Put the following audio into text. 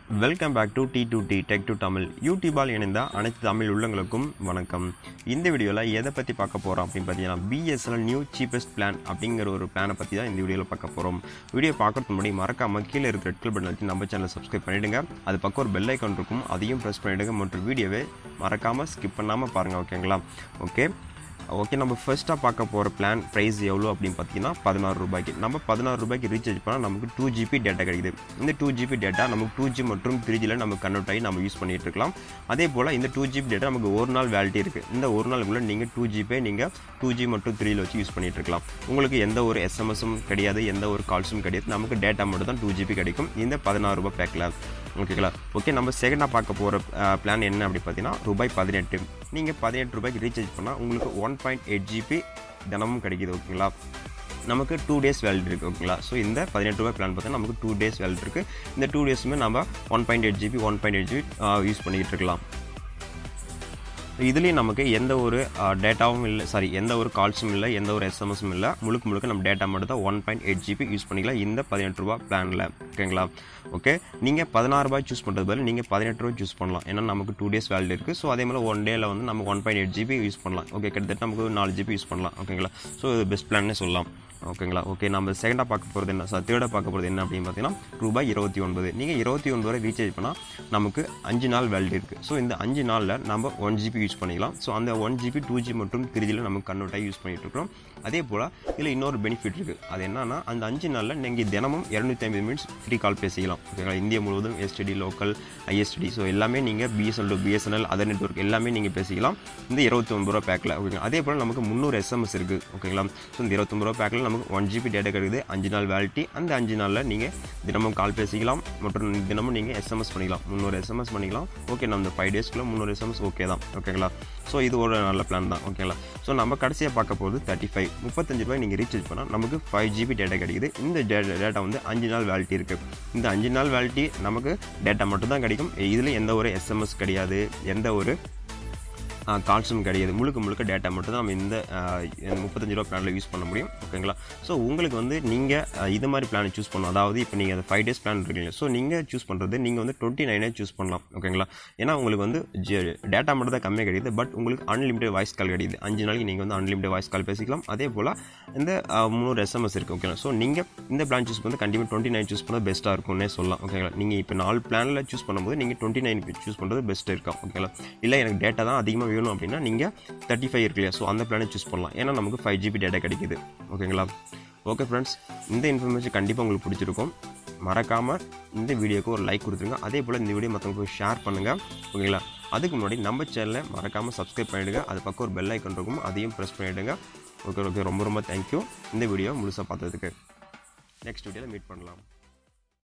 welcome back to T to T tech to Tamil யூடியூபால் இணைந்த அனைத்து தமிழ் உள்ளங்களுக்கும் வணக்கம் இந்த வீடியோவில் எதை பற்றி பார்க்க போகிறோம் அப்படின்னு பார்த்தீங்கன்னா பிஎஸ்என்எல் நியூ சீப்பஸ்ட் பிளான் அப்படிங்கிற ஒரு பிளானை பற்றி தான் இந்த வீடியோவில் பார்க்க போகிறோம் வீடியோ பார்க்கறதுக்கு முன்னாடி மறக்காம கீழே இருக்கிற ரெட் கலர் பட்டன் வச்சு நம்ம சேனலை சப்ஸ்கிரைப் பண்ணிவிடுங்க அது பக்கம் ஒரு பெல் ஐக்கான் இருக்கும் அதையும் ப்ரெஸ் பண்ணிவிடுங்க மற்றும் வீடியோவை மறக்காமல் ஸ்கிப் பண்ணாமல் பாருங்கள் ஓகேங்களா ஓகே ஓகே நம்ம ஃபர்ஸ்ட்டாக பார்க்க போகிற பிளான் ப்ரைஸ் எவ்வளோ அப்படின்னு பார்த்தீங்கன்னா பதினாறு ரூபாய்க்கு நம்ம பதினாறு ரூபாய்க்கு ரீசார்ஜ் பண்ணால் நமக்கு டூ ஜிபி டேட்டா கிடைக்குது இந்த டூ ஜிபி டேட்டா நமக்கு டூ ஜி மற்றும் த்ரீ ஜியில் நமக்கு கன்வெர்ட் ஆகி நம்ம யூஸ் பண்ணிட்டு இருக்கலாம் அதே போல் இந்த டூ ஜிபி டேட்டா நமக்கு ஒரு நாள் வேலிட்டி இருக்குது இந்த ஒரு நாளுக்குள்ளே நீங்கள் டூ ஜிபே நீங்கள் டூ ஜி மற்றும் த்ரீல வச்சு யூஸ் பண்ணிட்டு இருக்கலாம் உங்களுக்கு எந்த ஒரு எஸ்எம்எஸும் கிடையாது எந்த ஒரு கால்ஸும் கிடையாது நமக்கு டேட்டா மட்டும் தான் டூ ஜிபி கிடைக்கும் இந்த பதினாறு ரூபாய் பேக்கில் ஓகேங்களா ஓகே நம்ம செகண்டாக பார்க்க போகிற பிளான் என்ன அப்படி பார்த்தீங்கன்னா ரூபாய் பதினெட்டு நீங்கள் பதினெட்டு ரூபாய்க்கு ரீசார்ஜ் பண்ணால் உங்களுக்கு ஒன் பாயிண்ட் எயிட் ஜிபி தினமும் கிடைக்குது ஓகேங்களா நமக்கு டூ டேஸ் வேலிட் இருக்குது ஓகேங்களா ஸோ இந்த பதினெட்டு ரூபாய் பிளான் பார்த்தா நமக்கு டூ டேஸ் வேலிட் இருக்குது இந்த டூ டேஸுமே நம்ம one point eight GB one point eight GB use பண்ணிக்கிட்டு இருக்கலாம் இதுலேயும் நமக்கு எந்த ஒரு டேட்டாவும் இல்லை சாரி எந்த ஒரு கால்ஸும் இல்லை எந்த ஒரு எஸ்எம்எஸும் இல்லை முழுக்க முழுக்க நம்ம டேட்டா மட்டும் தான் one point eight GB use பண்ணிக்கலாம் இந்த பதினெட்டு ரூபா பிளானில் ஓகேங்களா ஓகே நீங்கள் பதினாறு ரூபாய் சூஸ் பண்ணுறது பதில் நீங்கள் பதினெட்டு ரூபாய் சூஸ் பண்ணலாம் ஏன்னா நமக்கு டூ டேஸ் வேல்யூ இருக்குது ஸோ அதே மாதிரி ஒன் டேயில் வந்து நம்ம one point eight GB use பண்ணலாம் ஓகே கிட்டத்தட்ட நமக்கு நாலு ஜிபி யூஸ் பண்ணலாம் ஓகேங்களா ஸோ இது பெஸ்ட் பிளான்னே சொல்லலாம் ஓகேங்களா ஓகே நம்ம செகண்டாக பார்க்க போகிறது என்ன சார் தேர்டாக பார்க்க போகிறது என்ன அப்படின்னு பார்த்தீங்கன்னா ரூபாய் இருபத்தி ஒன்பது நீங்கள் இருபத்தி ஒன்பது வரை ரீசார்ஜ் பண்ணால் நமக்கு அஞ்சு நாள் வேல்யூ இருக்குது ஸோ இந்த அஞ்சு நாளில் நம்ம ஒன் ஜிபி யூஸ் பண்ணிக்கலாம் ஸோ அந்த ஒன் ஜிபி டூ ஜி மற்றும் த்ரீ ஜியில் நமக்கு கன்வெர்ட் ஆகி யூஸ் பண்ணிட்டு இருக்கிறோம் அதே போல் இதில் இன்னொரு பெனிஃபிட் இருக்குது அது என்னன்னா அந்த அஞ்சு நாளில் நீங்கள் தினமும் இரநூத்தி ஐம்பது மினிட்ஸ் ஃப்ரீ கால் பேசிக்கலாம் ஓகேங்களா இந்தியா முழுவதும் எஸ்டிடி லோக்கல் ஐஎஸ்டிடி ஸோ எல்லாமே நீங்கள் BSNL to BSNL other network எல்லாமே நீங்கள் பேசிக்கலாம் இந்த இருபத்தி ஒன்பது ரூபா பேக்கில் ஓகேங்களா அதே போல் நமக்கு முந்நூறு எஸ்எம்எஸ் இருக்குது ஓகேங்களா ஸோ இந்த இருபத்தொம்பது ரூபா பேக்கில் நமக்கு ஒன் ஜிபி டேட்டா கிடைக்குது அஞ்சு நாள் வேலிட்டி அந்த அஞ்சு நாளில் நீங்கள் தினமும் கால் பேசிக்கலாம் மற்றும் தினமும் நீங்கள் எஸ்எம்எஸ் பண்ணிக்கலாம் முந்நூறு எஸ்எம்எஸ் பண்ணிக்கலாம் ஓகே நம்ம இந்த ஃபைவ் டேஸ்க்குள்ள முந்நூறு எஸ்எம்எஸ் ஓகே தான் ஓகேங்களா ஸோ இது ஒரு நல்ல பிளான் தான் ஓகேங்களா ஸோ நம்ம கடைசியாக பார்க்க போகிறது தேர்ட்டி ஃபைவ் முப்பத்தஞ்சு ரூபாய் நீங்கள் ரீசார்ஜ் பண்ணால் நமக்கு ஃபைவ் ஜிபி டேட்டா கிடைக்குது இந்த டேட்டா வந்து அஞ்சு நாள் வேலிட்டி இருக்குது இந்த அஞ்சு நாள் வேலிட்டி நமக்கு டேட்டா மட்டும் தான் கிடைக்கும் இதில் எந்த ஒரு எஸ்எம்எஸ் கிடையாது எந்த ஒரு கால்ஸும் கிடையாது முழுக்க முழுக்க டேட்டா மட்டும் தான் நம்ம இந்த முப்பத்தஞ்சு ரூபா பிளானில் யூஸ் பண்ண முடியும் ஓகேங்களா ஸோ உங்களுக்கு வந்து நீங்கள் இது மாதிரி பிளானை சூஸ் பண்ணணும் அதாவது இப்போ நீங்கள் அந்த ஃபைவ் டேஸ் பிளான் இருக்கீங்க ஸோ நீங்கள் சூஸ் பண்ணுறது நீங்கள் வந்து டுவெண்ட்டி நைனே சூஸ் பண்ணலாம் ஓகேங்களா ஏன்னா உங்களுக்கு வந்து டேட்டா மட்டும் தான் கம்மியாக கிடையாது பட் உங்களுக்கு அன்லிமிட்டட் வாய்ஸ் கால் கிடையாது அஞ்சு நாளைக்கு நீங்கள் வந்து அன்லிமிட்டட் வாய்ஸ் கால் பேசிக்கலாம் அதே போல் இந்த முந்நூறு எஸ்எம்எஸ் இருக்குது ஓகேங்களா ஸோ நீங்கள் இந்த பிளான் சூஸ் பண்ணி கண்டிப்பாக டுவெண்ட்டி நைன் சூஸ் பண்ணது பெஸ்ட்டாக இருக்கும்னே சொல்லலாம் ஓகேங்களா நீங்கள் இப்போ நாலு பிளானில் சூஸ் பண்ணும்போது நீங்கள் டுவெண்ட்டி நைன் சூஸ் பண்ணுறது பெஸ்ட்டாக இருக்கும் ஓகேங்களா இல்லை எனக்கு டேட்டா தான் அதிகமாக வேணும் அப்படின்னா நீங்கள் தேர்ட்டி ஃபைவ் இருக்கு இல்லையா ஸோ அந்த பிளானை சூஸ் பண்ணலாம் ஏன்னா நமக்கு ஃபைவ் ஜிபி டேட்டா கிடைக்குது ஓகேங்களா ஓகே ஃப்ரெண்ட்ஸ் இந்த இன்ஃபர்மேஷன் கண்டிப்பாக உங்களுக்கு பிடிச்சிருக்கும் மறக்காமல் இந்த வீடியோக்கு ஒரு லைக் கொடுத்துருங்க அதே போல் இந்த வீடியோ மற்றவங்களுக்கு ஷேர் பண்ணுங்கள் ஓகேங்களா அதுக்கு முன்னாடி நம்ம சேனலை மறக்காமல் சப்ஸ்கிரைப் பண்ணிவிடுங்க அது பக்கம் ஒரு பெல் ஐக்கன் இருக்கும் அதையும் ப்ரெஸ் பண்ணிவிடுங்க ஓகே ஓகே ரொம்ப ரொம்ப தேங்க்யூ இந்த வீடியோ முழுசாக பார்த்ததுக்கு நெக்ஸ்ட் வீடியோவில் மீட் பண்ணலாம்